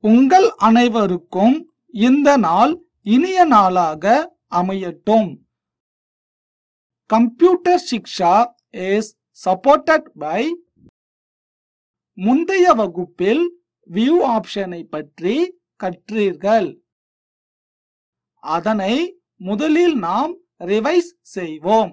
உங்கள் அனைவருக்கும் இந்த நாள் இனிய நாளாக அமையட்டும் computer Shiksha is supported by முந்தைய வகுப்பில் வியூ ஆப்ஷனை பற்றி கற்றீர்கள் அதனை முதலில் நாம் ரிவைஸ் செய்வோம்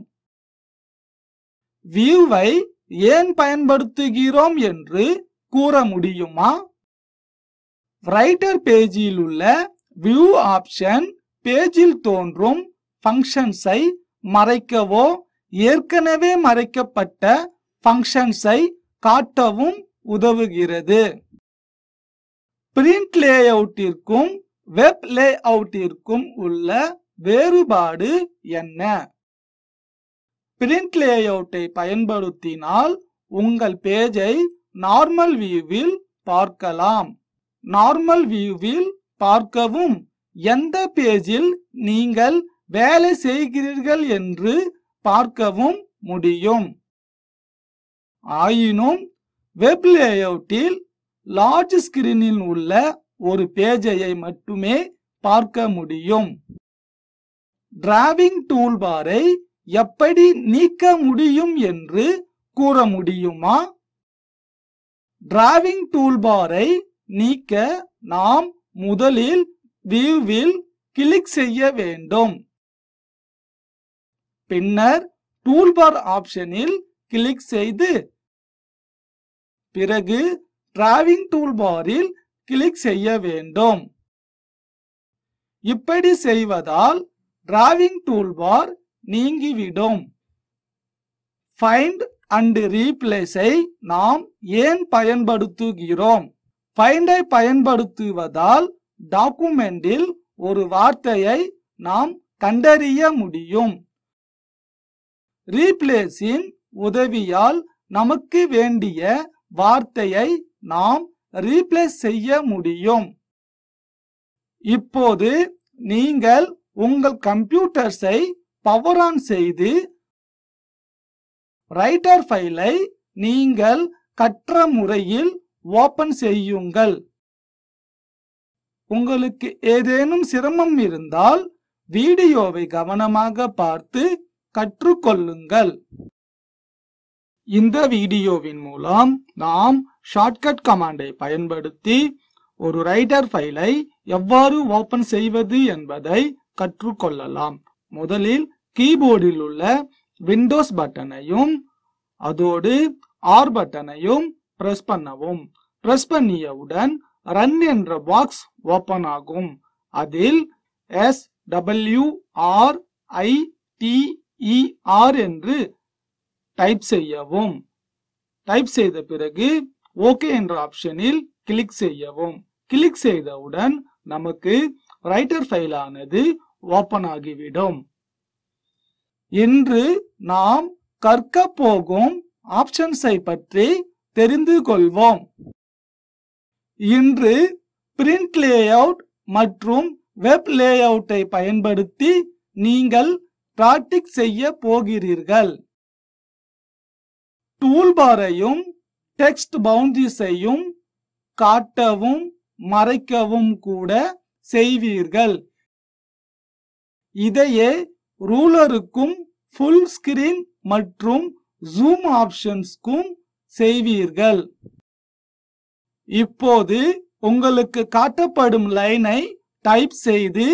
வியூவை ஏன் பயன்படுத்துகிறோம் என்று கூற முடியுமா ரைட்டர் பேஜில் உள்ள வியூ ஆப்ஷன் பேஜில் தோன்றும் ஃபங்க்ஷன்ஸை மறைக்கவோ ஏற்கனவே மறைக்கப்பட்ட ஃபங்க்ஷன்ஸை காட்டவும் உதவுகிறது பிரிண்ட் லேஅவுட்டிற்கும் வெப் லேஅவுட்டிற்கும் உள்ள வேறுபாடு என்ன பிரிண்ட் லேஅவுட்டை பயன்படுத்தினால் உங்கள் பேஜை நார்மல் வியூவில் பார்க்கலாம் நார்மல் வியூவில் பார்க்கவும் எந்த பேஜில் நீங்கள் வேலை செய்கிறீர்கள் என்று பார்க்கவும் முடியும் ஆயினும் வெப் லேஅவுட்டில் லார்ஜ் ஸ்கிரீனில் உள்ள ஒரு பேஜையை மட்டுமே பார்க்க முடியும் டிராவிங் டூல்பாரை எப்படி நீக்க முடியும் என்று கூற முடியுமா டிராவிங் டூல்பாரை நீக்க நாம் முதலில் வியூவில் கிளிக் செய்ய வேண்டும் பின்னர் டூல்பார் ஆப்ஷனில் கிளிக் செய்து பிறகு டிராவிங் டூல்பாரில் கிளிக் செய்ய வேண்டும் இப்படி செய்வதால் டிராவிங் டூல்பார் நீங்கிவிடும் ஃபைண்ட் அண்ட் ரீப்ளேஸை நாம் ஏன் பயன்படுத்துகிறோம் ஃபைண்டை பயன்படுத்துவதால் டாக்குமெண்டில் ஒரு வார்த்தையை நாம் கண்டறிய முடியும் ரீப்ளேஸின் உதவியால் நமக்கு வேண்டிய வார்த்தையை நாம் ரீப்ளேஸ் செய்ய முடியும் இப்போது நீங்கள் உங்கள் கம்ப்யூட்டர்ஸை பவர் ஆன் செய்து ரைட்டர் ஃபைலை நீங்கள் கற்ற முறையில் ஓபன் செய்யுங்கள் உங்களுக்கு ஏதேனும் சிரமம் இருந்தால் வீடியோவை கவனமாக பார்த்து கற்றுக்கொள்ளுங்கள் இந்த வீடியோவின் மூலம் நாம் ஷார்ட்கட் கமாண்டை பயன்படுத்தி ஒரு ரைட்டர் ஃபைலை எவ்வாறு ஓபன் செய்வது என்பதை கற்றுக்கொள்ளலாம் முதலில் கீபோர்டில் உள்ள விண்டோஸ் பட்டனையும் அதோடு ஆர் பட்டனையும் பிரஸ் பண்ணவும் பிரஸ் பண்ணியவுடன் ரன் என்ற பாக்ஸ் ஓபன் ஆகும் அதில் S W R I T E R என்று டைப் செய்யவும் டைப் செய்த பிறகு ஓகே என்ற ஆப்ஷனில் கிளிக் செய்யவும் கிளிக் செய்தவுடன் நமக்கு ரைட்டர் ஃபைலானது ஓபன் ஆகிவிடும் இன்று நாம் கற்க போகும் ஆப்ஷன்ஸை பற்றி தெரிந்து கொள்வோம் இன்று பிரிண்ட் லேஅவுட் மற்றும் வெப் லேஅவுட்டை பயன்படுத்தி நீங்கள் பிராக்டிக் செய்ய போகிறீர்கள் டூல்பாரையும் டெக்ஸ்ட் பவுண்டரிஸையும் காட்டவும் மறைக்கவும் கூட செய்வீர்கள் இதையே ரூலருக்கும் ஃபுல் ஸ்கிரீன் மற்றும் ஜூம் ஆப்ஷன்ஸ்க்கும் செய்வீர்கள் இப்போது உங்களுக்கு காட்டப்படும் லைனை டைப் செய்து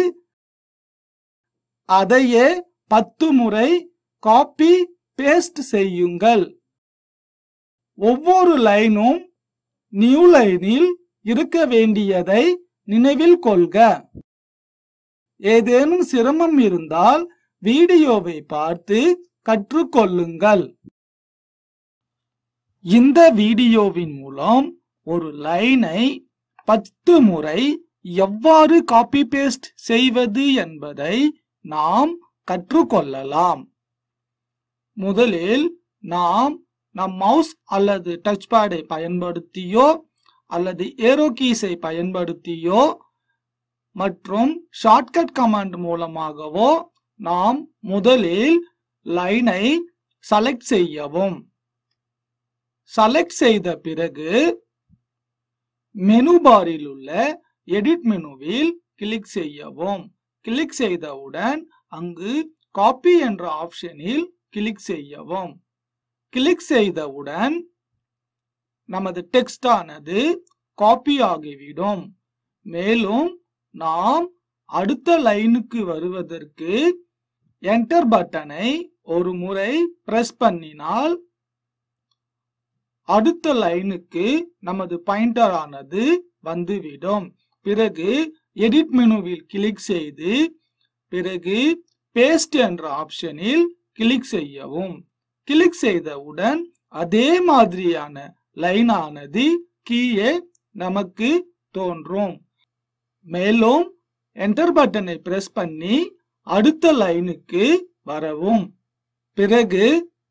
அதையே பத்து முறை காப்பி பேஸ்ட் செய்யுங்கள் ஒவ்வொரு லைனும் நியூ லைனில் இருக்க வேண்டியதை நினைவில் கொள்க ஏதேனும் சிரமம் இருந்தால் வீடியோவை பார்த்து கற்றுக்கொள்ளுங்கள் இந்த வீடியோவின் மூலம் ஒரு லைனை பத்து முறை எவ்வாறு காப்பி பேஸ்ட் செய்வது என்பதை நாம் கற்றுக்கொள்ளலாம் முதலில் நாம் நம் மவுஸ் அல்லது டச் பேடை பயன்படுத்தியோ அல்லது ஏரோ கீஸை பயன்படுத்தியோ மற்றும் ஷார்ட்கட் கமாண்ட் மூலமாகவோ நாம் முதலில் லைனை செலக்ட் செய்யவும் செலக்ட் செய்த பிறகு மெனு பாரில் உள்ள எடிட் மெனுவில் கிளிக் செய்யவும் கிளிக் செய்தவுடன் அங்கு காப்பி என்ற ஆப்ஷனில் கிளிக் செய்யவும் கிளிக் செய்தவுடன் நமது டெக்ஸ்ட் ஆனது காப்பி ஆகிவிடும் மேலும் நாம் அடுத்த லைனுக்கு வருவதற்கு என்டர் பட்டனை ஒரு முறை பிரஸ் பண்ணினால் அடுத்த லைனுக்கு நமது பாயிண்டர் ஆனது வந்துவிடும் பிறகு எடிட் மெனுவில் கிளிக் செய்து பிறகு பேஸ்ட் என்ற ஆப்ஷனில் கிளிக் செய்யவும் கிளிக் செய்தவுடன் அதே மாதிரியான லைன் ஆனது கீழே நமக்கு தோன்றும் மேலும் என்டர் பட்டனை பிரஸ் பண்ணி அடுத்த லைனுக்கு வரவும் பிறகு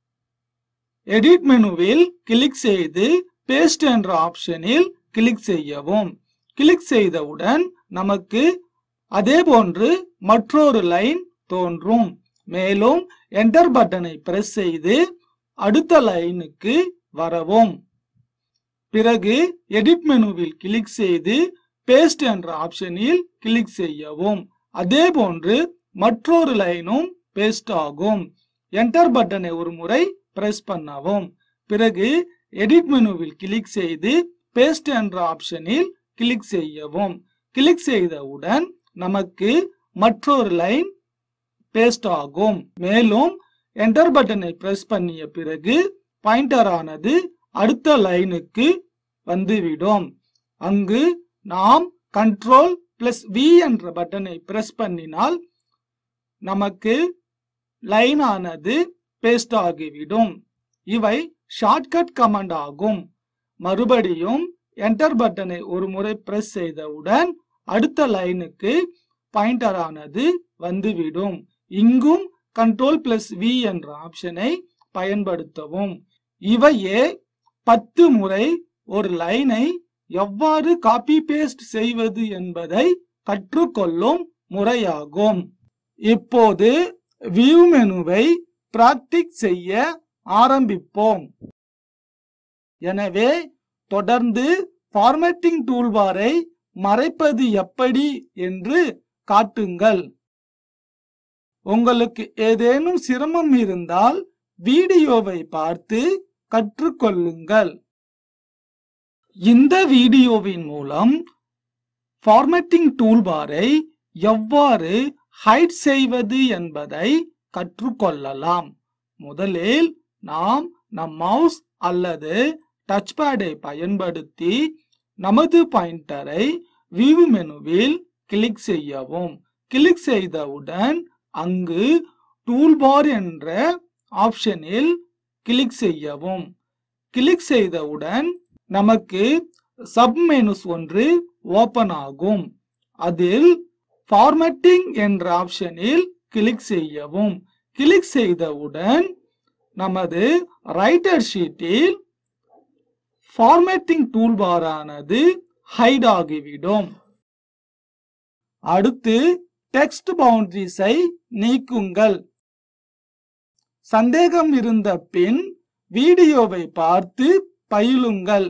எடிட் மெனுவில் கிளிக் செய்து பேஸ்ட் என்ற ஆப்ஷனில் கிளிக் செய்யவும் கிளிக் செய்தவுடன் நமக்கு அதே போன்று மற்றொரு லைன் தோன்றும் மேலும் என்டர் பட்டனை பிரஸ் செய்து அடுத்த லைனுக்கு வரவும் பிறகு எடிட் மெனுவில் கிளிக் செய்து பேஸ்ட் என்ற ஆப்ஷனில் கிளிக் செய்யவும் அதே போன்று மற்றொரு லைனும் பேஸ்ட் ஆகும் என்டர் பட்டனை ஒரு முறை பிரஸ் பண்ணவும் பிறகு எடிட் மெனுவில் கிளிக் செய்து பேஸ்ட் என்ற ஆப்ஷனில் கிளிக் செய்யவும் கிளிக் செய்தவுடன் நமக்கு மற்றொரு லைன் பேஸ்ட் ஆகும் மேலும் என்டர் பட்டனை பிரஸ் பண்ணிய பிறகு பாயிண்டர் ஆனது அடுத்த லைனுக்கு வந்துவிடும் அங்கு நாம் கண்ட்ரோல் பிளஸ் வி என்ற பட்டனை பிரஸ் பண்ணினால் நமக்கு லைன் ஆனது பேஸ்ட் ஆகிவிடும் இவை ஷார்ட்கட் கமாண்ட் ஆகும் மறுபடியும் என்டர் பட்டனை ஒரு முறை பிரஸ் செய்தவுடன் அடுத்த லைனுக்கு பாயிண்டர் ஆனது வந்துவிடும் இங்கும் கண்ட்ரோல் பிளஸ் வி என்ற ஆப்ஷனை பயன்படுத்தவும் இவையே பத்து முறை ஒரு லைனை எவ்வாறு காப்பி பேஸ்ட் செய்வது என்பதை கற்றுக்கொள்ளும் முறையாகும் இப்போது வியூ மெனுவை பிராக்டிக் செய்ய ஆரம்பிப்போம் எனவே தொடர்ந்து ஃபார்மேட்டிங் டூல்பாரை மறைப்பது எப்படி என்று காட்டுங்கள் உங்களுக்கு ஏதேனும் சிரமம் இருந்தால் வீடியோவை பார்த்து கற்றுக்கொள்ளுங்கள் இந்த வீடியோவின் மூலம் ஃபார்மேட்டிங் டூல்பாரை எவ்வாறு ஹைட் செய்வது என்பதை கற்றுக்கொள்ளலாம் முதலில் நாம் நம் மவுஸ் அல்லது டச் பேடை பயன்படுத்தி நமது பாயிண்டரை வியூ மெனுவில் கிளிக் செய்யவும் கிளிக் செய்தவுடன் அங்கு டூல்பார் என்ற ஆப்ஷனில் கிளிக் செய்யவும் கிளிக் செய்தவுடன் நமக்கு சப் மெனுஸ் ஒன்று ஓபன் ஆகும் அதில் ஃபார்மேட்டிங் என்ற ஆப்ஷனில் கிளிக் செய்யவும் கிளிக் செய்தவுடன் நமது ரைட்டர் ஷீட்டில் ஃபார்மேட்டிங் டூல்பாரானது ஹைட் ஆகிவிடும் அடுத்து டெக்ஸ்ட் பவுண்டரிஸை நீக்குங்கள் சந்தேகம் இருந்த பின் வீடியோவை பார்த்து பயிலுங்கள்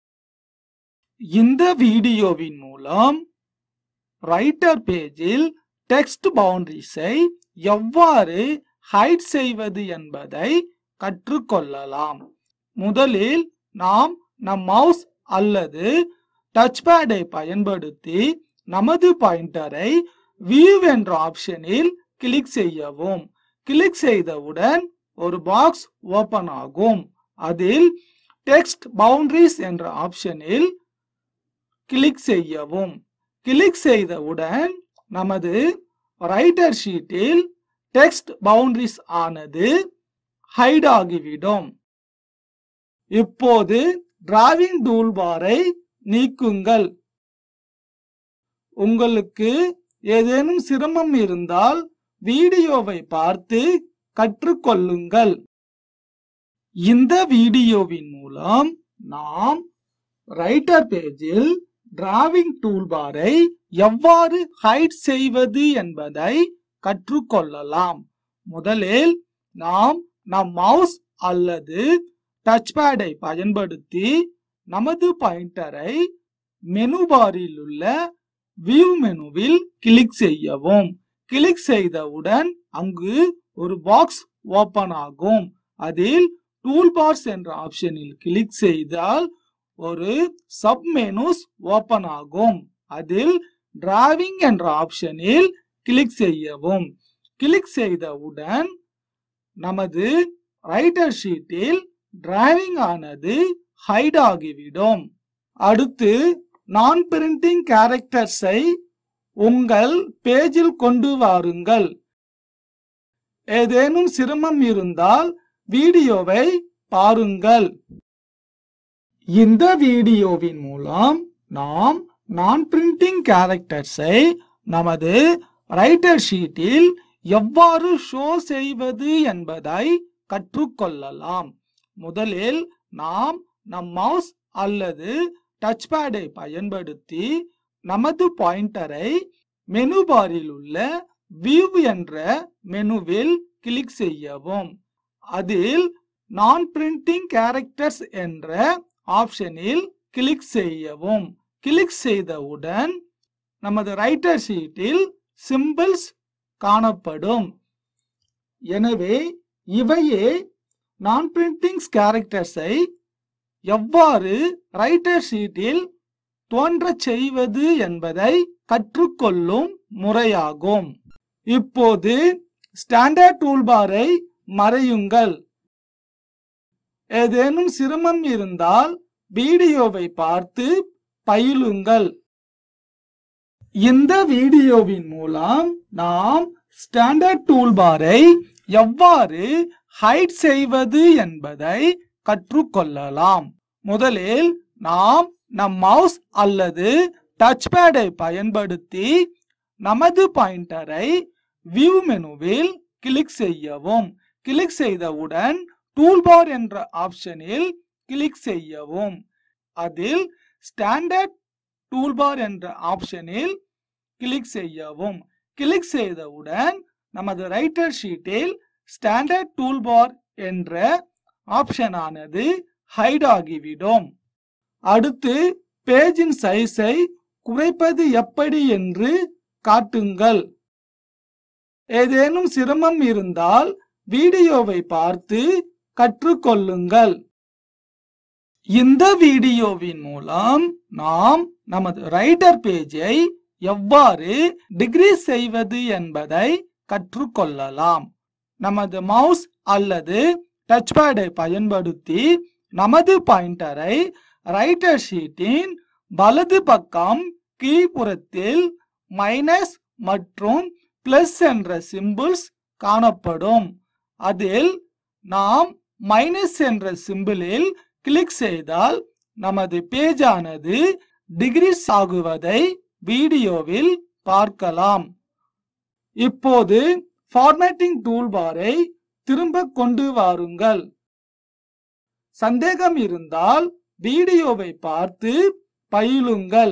இந்த வீடியோவின் மூலம் ரைட்டர் பேஜில் டெக்ஸ்ட் பவுண்டரிஸை எவ்வாறு ஹைட் செய்வது என்பதை கற்றுக்கொள்ளலாம் முதலில் நாம் நம் மவுஸ் அல்லது டச் பேடை பயன்படுத்தி நமது பாயிண்டரை வியூ என்ற ஆப்ஷனில் கிளிக் செய்யவும் கிளிக் செய்தவுடன் ஒரு பாக்ஸ் ஓபன் ஆகும் அதில் டெக்ஸ்ட் பவுண்டரிஸ் என்ற ஆப்ஷனில் கிளிக் செய்யவும் கிளிக் செய்தவுடன் நமது ரைட்டர் ஷீட்டில் டெக்ஸ்ட் பவுண்டரிஸ் ஆனது ஹைட் ஆகிவிடும் இப்போது டிராவிங் டூல்பாரை நீக்குங்கள் உங்களுக்கு ஏதேனும் சிரமம் இருந்தால் வீடியோவை பார்த்து கற்றுக்கொள்ளுங்கள் இந்த வீடியோவின் மூலம் நாம் ரைட்டர் பேஜில் டிராவிங் டூல்பாரை எவ்வாறு ஹைட் செய்வது என்பதை கற்றுக்கொள்ளலாம் முதலில் நாம் நம் மவுஸ் அல்லது டச் பேடை பயன்படுத்தி நமது பாயிண்டரை மெனு பாரில் உள்ள வியூ மெனுவில் கிளிக் செய்யவும் கிளிக் செய்தவுடன் அங்கு ஒரு பாக்ஸ் ஓபன் ஆகும் அதில் டூல் பார்ஸ் என்ற ஆப்ஷனில் கிளிக் செய்தால் ஒரு சப் மெனுஸ் ஓபன் ஆகும் அதில் டிராவிங் என்ற ஆப்ஷனில் கிளிக் செய்யவும் கிளிக் செய்தவுடன் நமது ரைட்டர் ஷீட்டில் டிராவிங் ஆனது ஹைட் ஆகிவிடும் அடுத்து நான் பிரிண்டிங் கேரக்டர்ஸை உங்கள் பேஜில் கொண்டு வாருங்கள் ஏதேனும் சிரமம் இருந்தால் வீடியோவை பாருங்கள் இந்த வீடியோவின் மூலம் நாம் நான் பிரிண்டிங் கேரக்டர்ஸை நமது ரைட்டர் ஷீட்டில் எவ்வாறு ஷோ செய்வது என்பதை கற்றுக்கொள்ளலாம் முதலில் நாம் நம் மவுஸ் அல்லது டச் பேடை பயன்படுத்தி நமது பாயிண்டரை மெனு பாரில் உள்ள வியூ என்ற மெனுவில் கிளிக் செய்யவும் அதில் நான் பிரிண்டிங் கேரக்டர்ஸ் என்ற ஆப்ஷனில் கிளிக் செய்யவும் கிளிக் செய்தவுடன் நமது ரைட்டர் ஷீட்டில் சிம்பிள்ஸ் காணப்படும் எனவே இவையே நான் பிரிண்டிங் கேரக்டர்ஸை எவ்வாறு ரைட்டர் ஷீட்டில் தோன்றச் செய்வது என்பதை கற்றுக்கொள்ளும் முறையாகும் இப்போது ஸ்டாண்டர்ட் டூல்பாரை மறையுங்கள் ஏதேனும் சிரமம் இருந்தால் வீடியோவை பார்த்து பயிலுங்கள் இந்த வீடியோவின் மூலம் நாம் ஸ்டாண்டர்ட் டூல்பாரை எவ்வாறு ஹைட் செய்வது என்பதை கற்றுக்கொள்ளலாம் முதலில் நாம் நம் மவுஸ் அல்லது டச் பேடை பயன்படுத்தி நமது பாயிண்டரை வியூ மெனுவில் கிளிக் செய்யவும் கிளிக் செய்தவுடன் டூல்பார் என்ற ஆப்ஷனில் கிளிக் செய்யவும் அதில் ஸ்டாண்டர்ட் டூல்பார் என்ற ஆப்ஷனில் கிளிக் செய்யவும் கிளிக் செய்தவுடன் நமது ரைட்டர் ஷீட்டில் ஸ்டாண்டர்ட் டூல்பார் என்ற ஆப்ஷனானது ஹைட் ஆகிவிடும் அடுத்து பேஜின் சைஸை குறைப்பது எப்படி என்று காட்டுங்கள் ஏதேனும் சிரமம் இருந்தால் வீடியோவை பார்த்து கற்றுக்கொள்ளுங்கள் இந்த வீடியோவின் மூலம் நாம் நமது ரைட்டர் பேஜை எவ்வாறு டிகிரி செய்வது என்பதை கற்றுக்கொள்ளலாம் நமது மவுஸ் அல்லது டச் பேடை பயன்படுத்தி நமது பாயிண்டரை ரைட்டர் ஷீட்டின் வலது பக்கம் கீழ்ப்புறத்தில் மைனஸ் மற்றும் பிளஸ் என்ற சிம்பிள்ஸ் காணப்படும் அதில் நாம் மைனஸ் என்ற சிம்பிளில் கிளிக் செய்தால் நமது பேஜானது டிகிரிஸ் ஆகுவதை வீடியோவில் பார்க்கலாம் இப்போது ஃபார்மேட்டிங் டூல்பாரை திரும்ப கொண்டு வாருங்கள் சந்தேகம் இருந்தால் வீடியோவை பார்த்து பயிலுங்கள்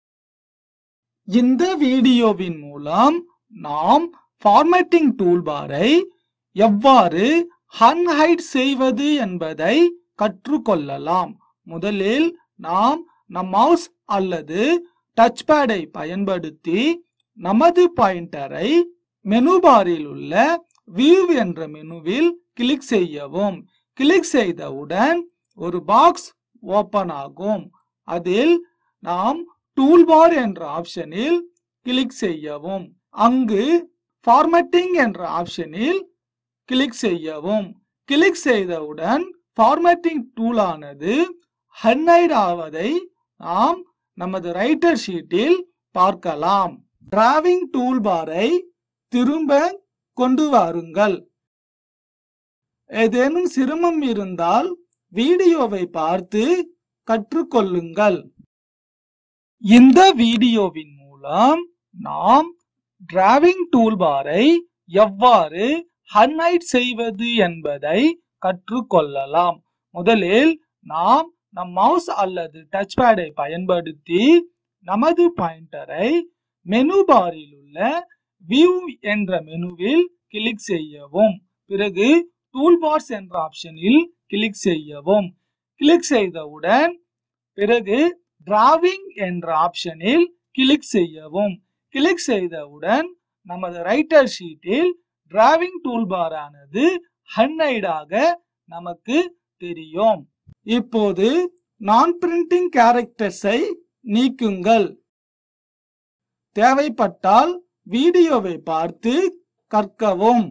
இந்த வீடியோவின் மூலம் நாம் ஃபார்மேட்டிங் டூல்பாரை எவ்வாறு ஹன்ஹைட் செய்வது என்பதை கற்றுக்கொள்ளலாம் முதலில் நாம் நம் மவுஸ் அல்லது டச் பேடை பயன்படுத்தி நமது பாயிண்டரை மெனு பாரில் உள்ள வியூ என்ற மெனுவில் கிளிக் செய்யவும் கிளிக் செய்தவுடன் ஒரு பாக்ஸ் ஓபன் ஆகும் அதில் நாம் டூல்பார் என்ற ஆப்ஷனில் கிளிக் செய்யவும் அங்கு ஃபார்மேட்டிங் என்ற ஆப்ஷனில் கிளிக் செய்யவும் கிளிக் செய்தவுடன் ஃபார்மேட்டிங் டூலானது ஹன்னைட் ஆவதை நாம் நமது ரைட்டர் ஷீட்டில் பார்க்கலாம் டிராவிங் டூல்பாரை திரும்ப கொண்டு வாருங்கள் ஏதேனும் சிரமம் இருந்தால் வீடியோவை பார்த்து கற்றுக்கொள்ளுங்கள் இந்த வீடியோவின் மூலம் நாம் டிராவிங் டூல்பாரை எவ்வாறு ஹன்னைட் செய்வது என்பதை கற்றுக்கொள்ளலாம் முதலில் நாம் நம் மவுஸ் அல்லது டச் பேடை பயன்படுத்தி நமது பாயிண்டரை மெனு பாரில் உள்ள வியூ என்ற மெனுவில் கிளிக் செய்யவும் பிறகு டூல்பார்ஸ் என்ற ஆப்ஷனில் கிளிக் செய்யவும் கிளிக் செய்தவுடன் பிறகு டிராவிங் என்ற ஆப்ஷனில் கிளிக் செய்யவும் கிளிக் செய்தவுடன் நமது ரைட்டர் ஷீட்டில் டிராவிங் டூல்பார் ஆனது ஹன்னைடாக நமக்கு தெரியும் இப்போது நான் பிரிண்டிங் கேரக்டர்ஸை நீக்குங்கள் தேவைப்பட்டால் வீடியோவை பார்த்து கற்கவும்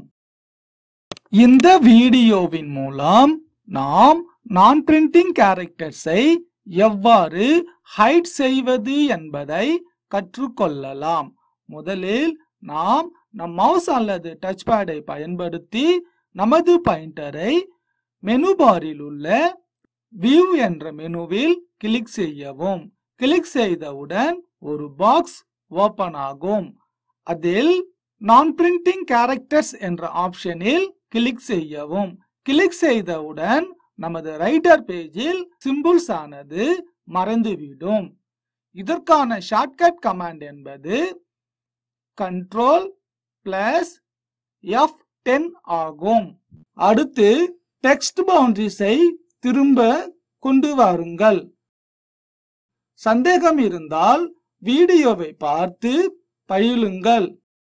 இந்த வீடியோவின் மூலம் நாம் நான் பிரிண்டிங் கேரக்டர்ஸை எவ்வாறு ஹைட் செய்வது என்பதை கற்றுக்கொள்ளலாம் முதலில் நாம் நம் மவுஸ் அல்லது டச் பேடை பயன்படுத்தி நமது பாயிண்டரை மெனு பாரில் உள்ள வியூ என்ற மெனுவில் கிளிக் செய்யவும் கிளிக் செய்தவுடன் ஒரு பாக்ஸ் ஓபன் ஆகும் அதில் நான் பிரிண்டிங் கேரக்டர்ஸ் என்ற ஆப்ஷனில் கிளிக் செய்யவும் கிளிக் செய்தவுடன் நமது ரைட்டர் பேஜில் சிம்பிள்ஸ் ஆனது மறைந்துவிடும் இதற்கான ஷார்ட்கட் கமாண்ட் என்பது கண்ட்ரோல் பிளஸ் எஃப் டென் ஆகும் அடுத்து டெக்ஸ்ட் பவுண்டரிஸை திரும்ப கொண்டு வாருங்கள் சந்தேகம் இருந்தால் வீடியோவை பார்த்து பயிலுங்கள்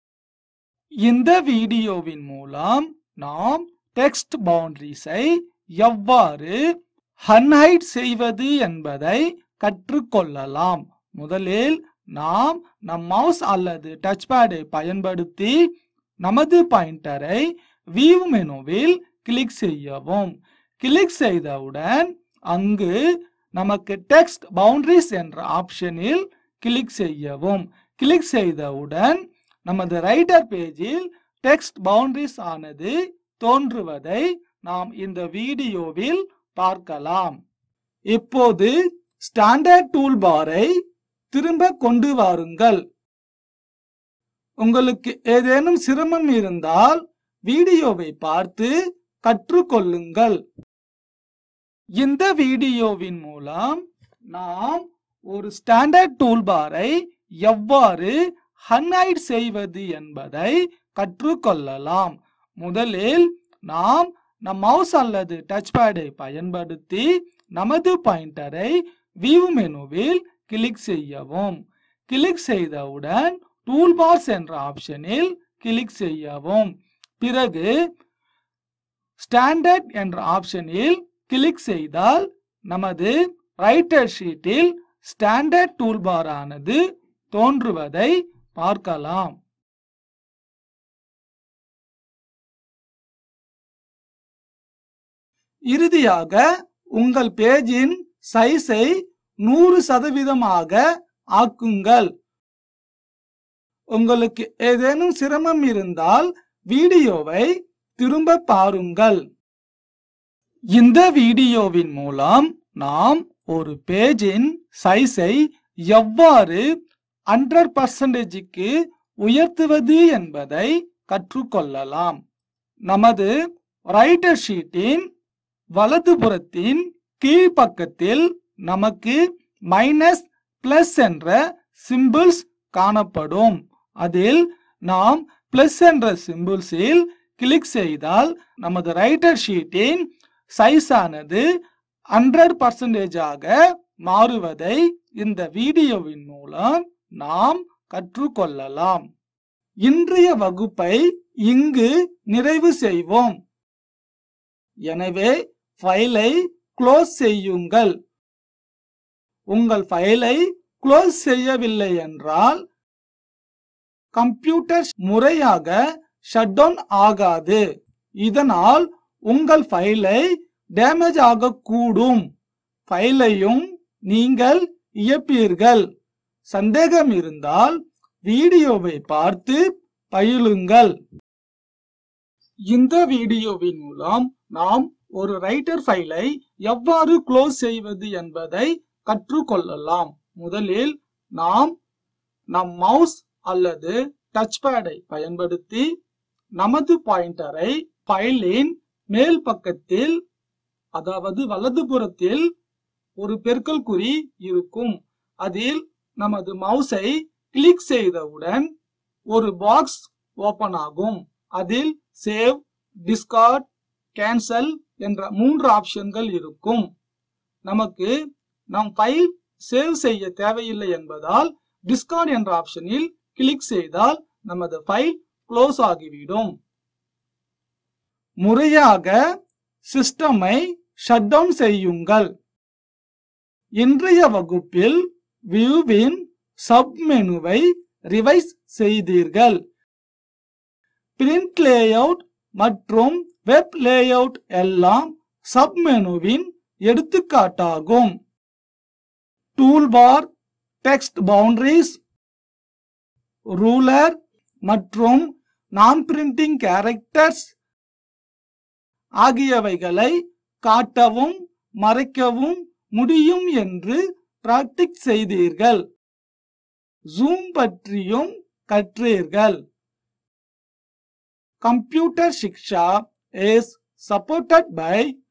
இந்த வீடியோவின் மூலம் நாம் டெக்ஸ்ட் பவுண்டரிஸை எவ்வாறு ஹன்ஹைட் செய்வது என்பதை கற்றுக்கொள்ளலாம் முதலில் நாம் நம் மவுஸ் அல்லது டச் பேடை பயன்படுத்தி நமது பாயிண்டரை வியூ மெனுவில் கிளிக் செய்யவும் கிளிக் செய்தவுடன் அங்கு நமக்கு டெக்ஸ்ட் பவுண்டரிஸ் என்ற ஆப்ஷனில் கிளிக் செய்யவும் கிளிக் செய்தவுடன் நமது ரைட்டர் பேஜில் டெக்ஸ்ட் பவுண்டரிஸ் ஆனது தோன்றுவதை நாம் இந்த வீடியோவில் பார்க்கலாம் இப்போது ஸ்டாண்டர்ட் டூல் பாரை திரும்ப கொண்டு வாருங்கள் உங்களுக்கு ஏதேனும் சிரமம் இருந்தால் வீடியோவை பார்த்து கற்றுக்கொள்ளுங்கள் இந்த வீடியோவின் மூலம் நாம் ஒரு ஸ்டாண்டர்ட் டூல்பாரை எவ்வாறு ஹன்ஹைட் செய்வது என்பதை கற்றுக்கொள்ளலாம் முதலில் நாம் நம் மவுஸ் அல்லது டச் பேடை பயன்படுத்தி நமது பாயிண்டரை வியூ மெனுவில் கிளிக் செய்யவும் கிளிக் செய்தவுடன் டூல்பார்ஸ் என்ற ஆப்ஷனில் கிளிக் செய்யவும் பிறகு ஸ்டாண்டர்ட் என்ற ஆப்ஷனில் கிளிக் செய்தால் நமது ரைட்டர் ஷீட்டில் ஸ்டாண்டர்ட் டூல்பார் ஆனது தோன்றுவதை பார்க்கலாம் இறுதியாக உங்கள் பேஜின் சைஸை நூறு சதவீதமாக ஆக்குங்கள் உங்களுக்கு ஏதேனும் சிரமம் இருந்தால் வீடியோவை திரும்ப பாருங்கள் இந்த வீடியோவின் மூலம் நாம் ஒரு பேஜின் சைஸை எவ்வாறு ஹண்ட்ரட் பர்சன்டேஜுக்கு உயர்த்துவது என்பதை கற்றுக்கொள்ளலாம் நமது ரைட்டர் ஷீட்டின் வலதுபுறத்தின் கீழ்ப்பக்கத்தில் நமக்கு மைனஸ் பிளஸ் என்ற சிம்பிள்ஸ் காணப்படும் அதில் நாம் பிளஸ் என்ற சிம்பிள்ஸில் கிளிக் செய்தால் நமது ரைட்டர் ஷீட்டின் சைஸ் ஆனது ஹண்ட்ரட் பர்சன்டேஜாக மாறுவதை இந்த வீடியோவின் மூலம் நாம் கற்றுக்கொள்ளலாம் இன்றைய வகுப்பை இங்கு நிறைவு செய்வோம் எனவே ஃபைலை க்ளோஸ் செய்யுங்கள் உங்கள் ஃபைலை க்ளோஸ் செய்யவில்லை என்றால் கம்ப்யூட்டர் முறையாக ஷட் டவுன் ஆகாது இதனால் உங்கள் ஃபைலை டேமேஜ் ஆகக்கூடும் ஃபைலையும் நீங்கள் இயப்பீர்கள் சந்தேகம் இருந்தால் வீடியோவை பார்த்து பயிலுங்கள் இந்த வீடியோவின் மூலம் நாம் ஒரு ரைட்டர் ஃபைலை எவ்வாறு க்ளோஸ் செய்வது என்பதை கற்றுக்கொள்ளலாம் முதலில் நாம் நம் மவுஸ் அல்லது டச் பேடை பயன்படுத்தி நமது பாயிண்டரை ஃபைலின் மேல் பக்கத்தில் அதாவது வலதுபுறத்தில் ஒரு பெருக்கல் குறி இருக்கும் அதில் நமது மவுஸை கிளிக் செய்தவுடன் ஒரு பாக்ஸ் ஓபன் ஆகும் அதில் சேவ் டிஸ்கார்ட் கேன்சல் என்ற மூன்று ஆப்ஷன்கள் இருக்கும் நமக்கு நம் ஃபைல் சேவ் செய்ய தேவையில்லை என்பதால் டிஸ்கார்ட் என்ற ஆப்ஷனில் கிளிக் செய்தால் நமது ஃபைல் க்ளோஸ் ஆகிவிடும் முறையாக சிஸ்டமை ஷட் டவுன் செய்யுங்கள் இன்றைய வகுப்பில் வியூவின் சப்மெனுவை ரிவைஸ் செய்தீர்கள் பிரிண்ட் லேஅவுட் மற்றும் வெப் லேஅவுட் எல்லாம் சப்மெனுவின் எடுத்துக்காட்டாகும் டூல்பார் டெக்ஸ்ட் பவுண்டரிஸ் ரூலர் மற்றும் நான் பிரிண்டிங் கேரக்டர்ஸ் ஆகியவைகளை காட்டவும் மறைக்கவும் முடியும் என்று பிராக்டிஸ் செய்தீர்கள் ஜூம் பற்றியும் கற்றீர்கள் computer Shiksha is supported by